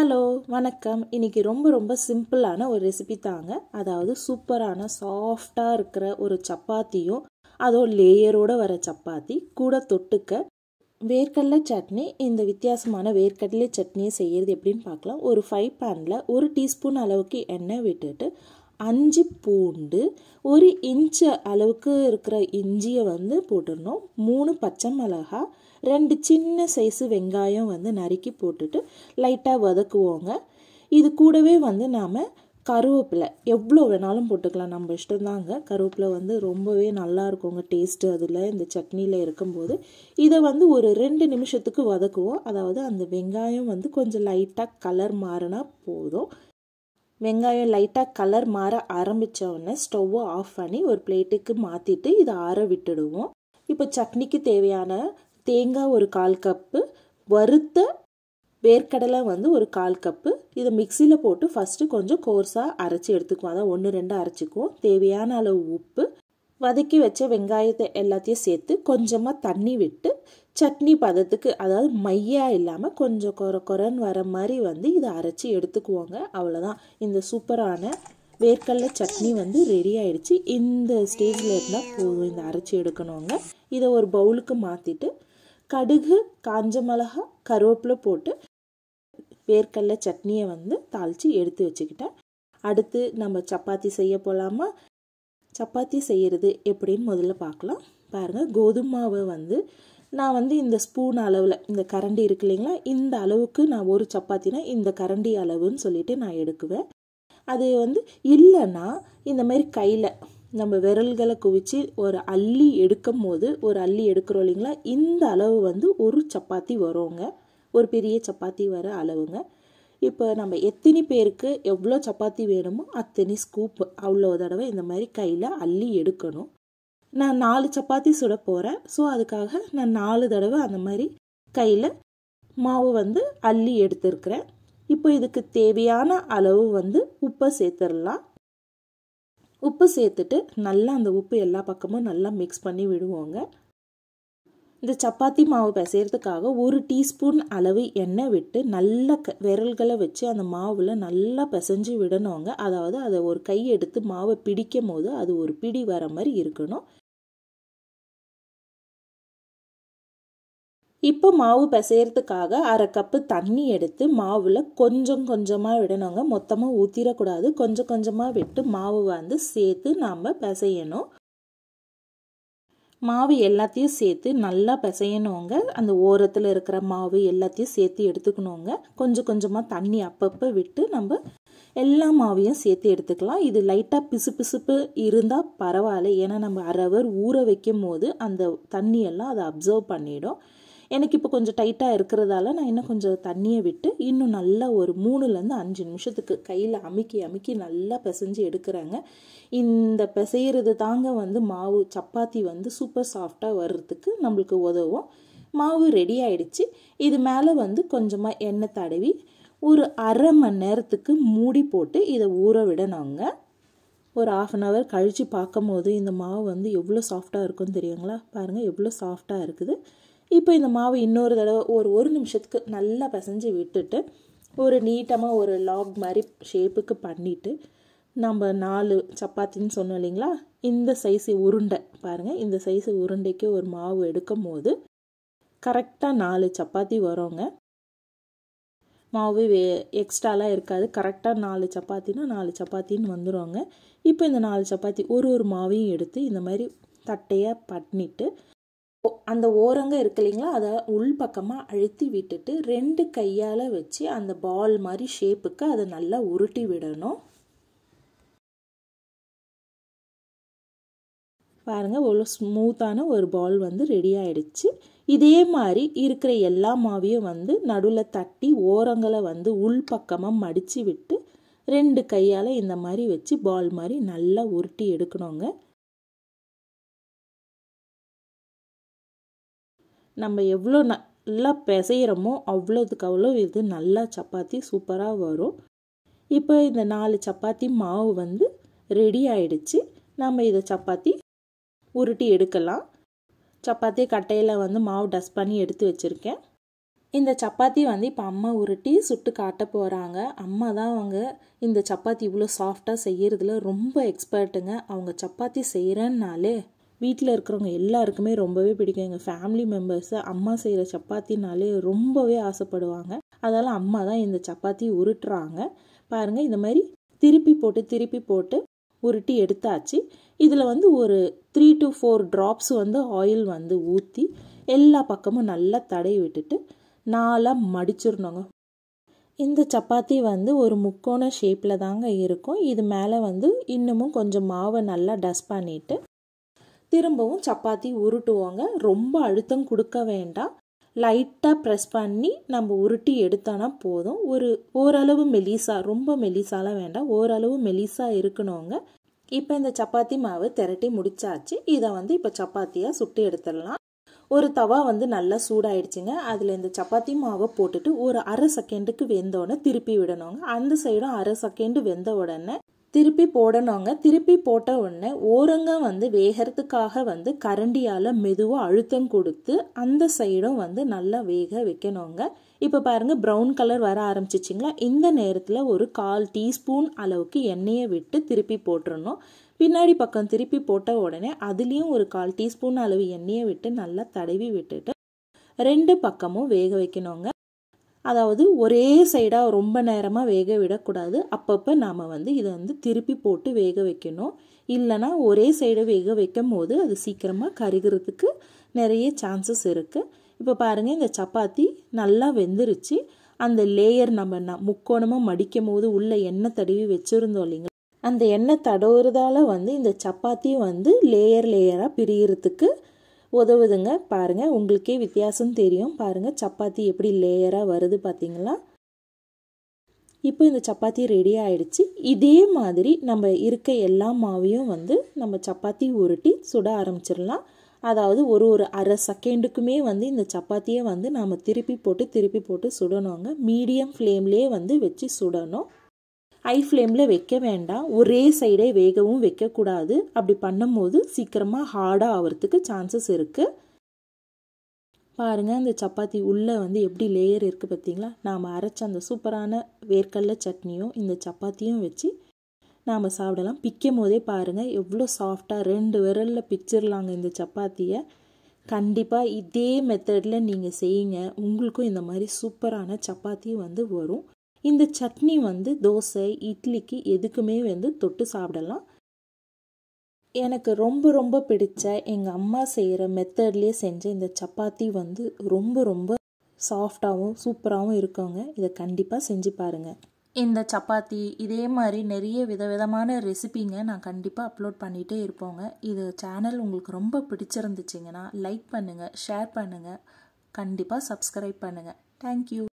hello வணக்கம் இன்னைக்கு ரொம்ப ரொம்ப சிம்பிளான ஒரு ரெசிபி தாங்க அதாவது சூப்பரான சாஃப்டாக இருக்கிற ஒரு சப்பாத்தியும் அதுவும் லேயரோட வர சப்பாத்தி கூட தொட்டுக்க வேர்க்கடலை சட்னி இந்த வித்தியாசமான வேர்க்கடலை சட்னியை செய்கிறது எப்படின்னு பார்க்கலாம் ஒரு ஃபைவ் பேனில் ஒரு டீஸ்பூன் அளவுக்கு எண்ணெய் விட்டுட்டு அஞ்சு பூண்டு ஒரு இன்ச்சு அளவுக்கு இருக்கிற இஞ்சியை வந்து போட்டுடணும் மூணு பச்சை மிளகா ரெண்டு சின்ன சைஸு வெங்காயம் வந்து நறுக்கி போட்டுட்டு லைட்டாக வதக்குவோங்க இது கூடவே வந்து நாம் கருவேப்பிலை எவ்வளோ வேணாலும் போட்டுக்கலாம் நம்ம இஷ்டம்தாங்க கருவேப்பிலை வந்து ரொம்பவே நல்லா இருக்குங்க டேஸ்ட்டு அதில் இந்த சட்னியில் இருக்கும்போது இதை வந்து ஒரு ரெண்டு நிமிஷத்துக்கு வதக்குவோம் அதாவது அந்த வெங்காயம் வந்து கொஞ்சம் லைட்டாக கலர் மாறினா போதும் வெங்காயம் லைட்டாக கலர் மாற ஆரம்பித்த உடனே ஸ்டவ்வை ஆஃப் பண்ணி ஒரு பிளேட்டுக்கு மாற்றிட்டு இதை ஆற விட்டுடுவோம் இப்போ சட்னிக்கு தேவையான தேங்காய் ஒரு கால் கப்பு வறுத்த வேர்க்கடலை வந்து ஒரு கால் கப்பு இதை மிக்சியில் போட்டு ஃபஸ்ட்டு கொஞ்சம் கோர்ஸாக அரைச்சி எடுத்துக்குவோம் அதான் ஒன்று ரெண்டு அரைச்சிக்குவோம் தேவையான அளவு உப்பு வதக்கி வச்ச வெங்காயத்தை எல்லாத்தையும் சேர்த்து கொஞ்சமாக தண்ணி விட்டு சட்னி பதத்துக்கு அதாவது மையாக இல்லாமல் கொஞ்சம் கொர கொரன்னு வர மாதிரி வந்து இதை அரைச்சி எடுத்துக்குவோங்க அவ்வளோதான் இந்த சூப்பரான வேர்க்கடலை சட்னி வந்து ரெடி ஆயிடுச்சு இந்த ஸ்டேஜில் இருந்தால் போதும் இந்த அரைச்சி எடுக்கணுங்க இதை ஒரு பவுலுக்கு மாற்றிட்டு கடுகு காஞ்ச மிளகா கருவேப்பிலை போட்டு வேர்க்கடலை சட்னியை வந்து தாளித்து எடுத்து வச்சுக்கிட்டேன் அடுத்து நம்ம சப்பாத்தி செய்ய போகலாமா சப்பாத்தி செய்கிறது எப்படின்னு முதல்ல பார்க்கலாம் பாருங்கள் கோதுமை மாவை வந்து நான் வந்து இந்த ஸ்பூன் அளவில் இந்த கரண்டி இருக்கு இல்லைங்களா இந்த அளவுக்கு நான் ஒரு சப்பாத்தினா இந்த கரண்டி அளவுன்னு சொல்லிட்டு நான் எடுக்குவேன் அது வந்து இல்லைன்னா இந்த மாதிரி கையில் நம்ம விரல்களை குவிச்சு ஒரு அள்ளி எடுக்கும் போது ஒரு அள்ளி எடுக்கிறோம் இல்லைங்களா இந்த அளவு வந்து ஒரு சப்பாத்தி வருங்க ஒரு பெரிய சப்பாத்தி வர அளவுங்க இப்போ நம்ம எத்தனை பேருக்கு எவ்வளோ சப்பாத்தி வேணுமோ அத்தனை ஸ்கூப் அவ்வளோ தடவை இந்த மாதிரி கையில் அள்ளி எடுக்கணும் நான் நாலு சப்பாத்தி சுட போகிறேன் ஸோ அதுக்காக நான் நாலு தடவை அந்த மாதிரி கையில் மாவு வந்து அள்ளி எடுத்துருக்கிறேன் இப்போ இதுக்கு தேவையான அளவு வந்து உப்பை சேர்த்துடலாம் உப்பு சேர்த்துட்டு நல்லா அந்த உப்பு எல்லா பக்கமும் நல்லா மிக்ஸ் பண்ணி விடுவோங்க இந்த சப்பாத்தி மாவு பிசைறதுக்காக ஒரு டீஸ்பூன் அளவு எண்ணெய் விட்டு நல்ல க விரல்களை வச்சு அந்த மாவில் நல்லா பிசைஞ்சு விடணுங்க அதாவது அதை ஒரு கை எடுத்து மாவை பிடிக்கும் போது அது ஒரு பிடி வர மாதிரி இருக்கணும் இப்போ மாவு பிசையறதுக்காக அரை கப்பு தண்ணி எடுத்து மாவில் கொஞ்சம் கொஞ்சமாக விடணுங்க மொத்தமாக ஊற்றிடக்கூடாது கொஞ்சம் கொஞ்சமாக விட்டு மாவு வந்து சேர்த்து நாம் பிசையணும் மாவு எல்லாத்தையும் சேர்த்து நல்லா பிசையணுங்க அந்த ஓரத்தில் இருக்கிற மாவு எல்லாத்தையும் சேர்த்து எடுத்துக்கணுங்க கொஞ்சம் கொஞ்சமாக தண்ணி அப்பப்போ விட்டு நம்ம எல்லா மாவையும் சேர்த்து எடுத்துக்கலாம் இது லைட்டாக பிசு பிசுப்பு இருந்தால் பரவாயில்ல ஏன்னா நம்ம அரை ஹவர் ஊற வைக்கும் போது அந்த தண்ணியெல்லாம் அதை அப்சர்வ் பண்ணிடும் எனக்கு இப்போ கொஞ்சம் டைட்டாக இருக்கிறதால நான் இன்னும் கொஞ்சம் தண்ணியை விட்டு இன்னும் நல்லா ஒரு மூணுலேருந்து அஞ்சு நிமிஷத்துக்கு கையில் அமுக்கி அமுக்கி நல்லா பிசைஞ்சு எடுக்கிறாங்க இந்த பிசைகிறது தாங்க வந்து மாவு சப்பாத்தி வந்து சூப்பர் சாஃப்டாக வர்றதுக்கு நம்மளுக்கு உதவும் மாவு ரெடி ஆயிடுச்சு இது மேலே வந்து கொஞ்சமாக எண்ணெய் தடவி ஒரு அரை மணி நேரத்துக்கு மூடி போட்டு இதை ஊற விடணுங்க ஒரு ஆஃப் அன் ஹவர் கழித்து பார்க்கும் போது இந்த மாவு வந்து எவ்வளோ சாஃப்டாக இருக்குன்னு தெரியுங்களா பாருங்கள் எவ்வளோ சாஃப்டாக இருக்குது இப்போ இந்த மாவு இன்னொரு தடவை ஒரு ஒரு நிமிஷத்துக்கு நல்லா பிசைஞ்சு விட்டுட்டு ஒரு நீட்டமாக ஒரு லாக் மாதிரி ஷேப்புக்கு பண்ணிவிட்டு நம்ம நாலு சப்பாத்தின்னு சொன்னோம் இல்லைங்களா இந்த சைஸு உருண்டை பாருங்கள் இந்த சைஸு உருண்டைக்கு ஒரு மாவு எடுக்கும் போது கரெக்டாக நாலு சப்பாத்தி வரோங்க மாவு வே எக்ஸ்ட்ராலாம் இருக்காது கரெக்டாக நாலு சப்பாத்தினா நாலு சப்பாத்தின்னு வந்துடுவாங்க இப்போ இந்த நாலு சப்பாத்தி ஒரு ஒரு மாவையும் எடுத்து இந்த மாதிரி தட்டையாக பண்ணிவிட்டு அந்த ஓரங்க இருக்கு இல்லைங்களா அதை உள் பக்கமாக அழுத்தி விட்டுட்டு ரெண்டு கையால் வச்சு அந்த பால் மாதிரி ஷேப்புக்கு அதை நல்லா உருட்டி விடணும் பாருங்கள் அவ்வளோ ஸ்மூத்தான ஒரு பால் வந்து ரெடி ஆயிடுச்சு இதே மாதிரி இருக்கிற எல்லா மாவையும் வந்து நடுவில் தட்டி ஓரங்களை வந்து உள் பக்கமாக மடித்து விட்டு ரெண்டு கையால் இந்த மாதிரி வச்சு பால் மாதிரி நல்லா உருட்டி எடுக்கணுங்க நம்ம எவ்வளோ நல்லா பிசைகிறோமோ அவ்வளோதுக்கு அவ்வளோ இது நல்லா சப்பாத்தி சூப்பராக வரும் இப்போ இந்த நாலு சப்பாத்தி மாவு வந்து ரெடி ஆயிடுச்சு நம்ம இதை சப்பாத்தி உருட்டி எடுக்கலாம் சப்பாத்தி கட்டையில் வந்து மாவு டஸ்ட் பண்ணி எடுத்து வச்சுருக்கேன் இந்த சப்பாத்தி வந்து இப்போ அம்மா உருட்டி சுட்டு காட்ட போகிறாங்க அம்மா தான் அவங்க இந்த சப்பாத்தி இவ்வளோ சாஃப்டாக செய்கிறதுல ரொம்ப எக்ஸ்பர்ட்டுங்க அவங்க சப்பாத்தி செய்கிறேன்னாலே வீட்டில் இருக்கிறவங்க எல்லாருக்குமே ரொம்பவே பிடிக்கும் எங்கள் ஃபேமிலி மெம்பர்ஸு அம்மா செய்கிற சப்பாத்தினாலே ரொம்பவே ஆசைப்படுவாங்க அதனால் அம்மா தான் இந்த சப்பாத்தி உருட்டுறாங்க பாருங்கள் இந்த மாதிரி திருப்பி போட்டு திருப்பி போட்டு உருட்டி எடுத்தாச்சு இதில் வந்து ஒரு த்ரீ டு ஃபோர் ட்ராப்ஸ் வந்து ஆயில் வந்து ஊற்றி எல்லா பக்கமும் நல்லா தடவி விட்டுட்டு நாலாக மடிச்சிடணுங்க இந்த சப்பாத்தி வந்து ஒரு முக்கோண ஷேப்பில் தாங்க இருக்கும் இது மேலே வந்து இன்னமும் கொஞ்சம் மாவை நல்லா டஸ்ட் பண்ணிவிட்டு திரும்பவும் சப்பாத்தி உருட்டுவோங்க ரொம்ப அழுத்தம் கொடுக்க வேண்டாம் லைட்டாக ப்ரெஸ் பண்ணி நம்ம உருட்டி எடுத்தோன்னா போதும் ஒரு ஓரளவு மெலிசா ரொம்ப மெலிசாலாம் வேண்டாம் ஓரளவு மெலிசா இருக்கணுங்க இப்போ இந்த சப்பாத்தி மாவு திரட்டி முடிச்சாச்சு இதை வந்து இப்போ சப்பாத்தியாக சுட்டு எடுத்துடலாம் ஒரு தவா வந்து நல்லா சூடாயிடுச்சுங்க அதில் இந்த சப்பாத்தி மாவை போட்டுட்டு ஒரு அரை செகண்டுக்கு வெந்தோடனே திருப்பி விடணுங்க அந்த சைடும் அரை செகண்டு வெந்த உடனே திருப்பி போடணுங்க திருப்பி போட்ட உடனே ஓரங்க வந்து வேகிறதுக்காக வந்து கரண்டியால் மெதுவாக அழுத்தம் கொடுத்து அந்த சைடும் வந்து நல்லா வேக வைக்கணுங்க இப்போ பாருங்கள் ப்ரௌன் கலர் வர ஆரம்பிச்சிச்சிங்களா இந்த நேரத்தில் ஒரு கால் டீஸ்பூன் அளவுக்கு எண்ணெயை விட்டு திருப்பி போட்டுடணும் பின்னாடி பக்கம் திருப்பி போட்ட உடனே அதுலேயும் ஒரு கால் டீஸ்பூன் அளவு எண்ணெயை விட்டு நல்லா தடவி விட்டுட்டு ரெண்டு பக்கமும் வேக வைக்கணுங்க அதாவது ஒரே சைடாக ரொம்ப நேரமாக வேக விடக்கூடாது அப்பப்போ நாம் வந்து இதை வந்து திருப்பி போட்டு வேக வைக்கணும் இல்லைனா ஒரே சைடை வேக வைக்கும் போது அது சீக்கிரமாக கருகிறதுக்கு நிறைய சான்சஸ் இருக்குது இப்போ பாருங்கள் இந்த சப்பாத்தி நல்லா வெந்துருச்சு அந்த லேயர் நம்ம ந முக்கோணமாக மடிக்கும் போது உள்ள எண்ணெய் தடவி வச்சுருந்தோம் இல்லைங்களா அந்த எண்ணெய் தடவுறதால வந்து இந்த சப்பாத்தி வந்து லேயர் லேயராக பிரியறதுக்கு உதவுதுங்க பாருங்கள் உங்களுக்கே வித்தியாசம் தெரியும் பாருங்கள் சப்பாத்தி எப்படி லேயராக வருது பார்த்தீங்களா இப்போ இந்த சப்பாத்தி ரெடி ஆயிடுச்சு இதே மாதிரி நம்ம இருக்க எல்லா மாவையும் வந்து நம்ம சப்பாத்தி உருட்டி சுட ஆரம்பிச்சிடலாம் அதாவது ஒரு ஒரு அரை செகண்டுக்குமே வந்து இந்த சப்பாத்தியை வந்து நாம் திருப்பி போட்டு திருப்பி போட்டு சுடணுங்க மீடியம் ஃப்ளேம்லேயே வந்து வச்சு சுடணும் ஹை ஃப்ளேமில் வைக்க வேண்டாம் ஒரே சைடே வேகவும் வைக்கக்கூடாது அப்படி பண்ணும்போது சீக்கிரமாக ஹார்டாக ஆகிறதுக்கு சான்சஸ் இருக்குது பாருங்கள் அந்த சப்பாத்தி உள்ளே வந்து எப்படி லேயர் இருக்குது பார்த்தீங்களா நாம் அரைச்ச அந்த சூப்பரான வேர்க்கடல சட்னியும் இந்த சப்பாத்தியும் வச்சு நாம் சாப்பிடலாம் பிக்கும் போதே பாருங்கள் எவ்வளோ சாஃப்டாக ரெண்டு விரலில் பிச்சிடலாங்க இந்த சப்பாத்தியை கண்டிப்பாக இதே மெத்தடில் நீங்கள் செய்யுங்க உங்களுக்கும் இந்த மாதிரி சூப்பரான சப்பாத்தி வந்து வரும் இந்த சட்னி வந்து தோசை இட்லிக்கு எதுக்குமே வந்து தொட்டு சாப்பிடலாம் எனக்கு ரொம்ப ரொம்ப பிடிச்ச எங்கள் அம்மா செய்கிற மெத்தட்லேயே செஞ்ச இந்த சப்பாத்தி வந்து ரொம்ப ரொம்ப சாஃப்டாகவும் சூப்பராகவும் இருக்குங்க இதை கண்டிப்பாக செஞ்சு பாருங்கள் இந்த சப்பாத்தி இதே மாதிரி நிறைய விதவிதமான ரெசிபிங்க நான் கண்டிப்பாக அப்லோட் பண்ணிகிட்டே இருப்போங்க இது சேனல் உங்களுக்கு ரொம்ப பிடிச்சிருந்துச்சிங்கன்னா லைக் பண்ணுங்கள் ஷேர் பண்ணுங்கள் கண்டிப்பாக சப்ஸ்கிரைப் பண்ணுங்கள் தேங்க்யூ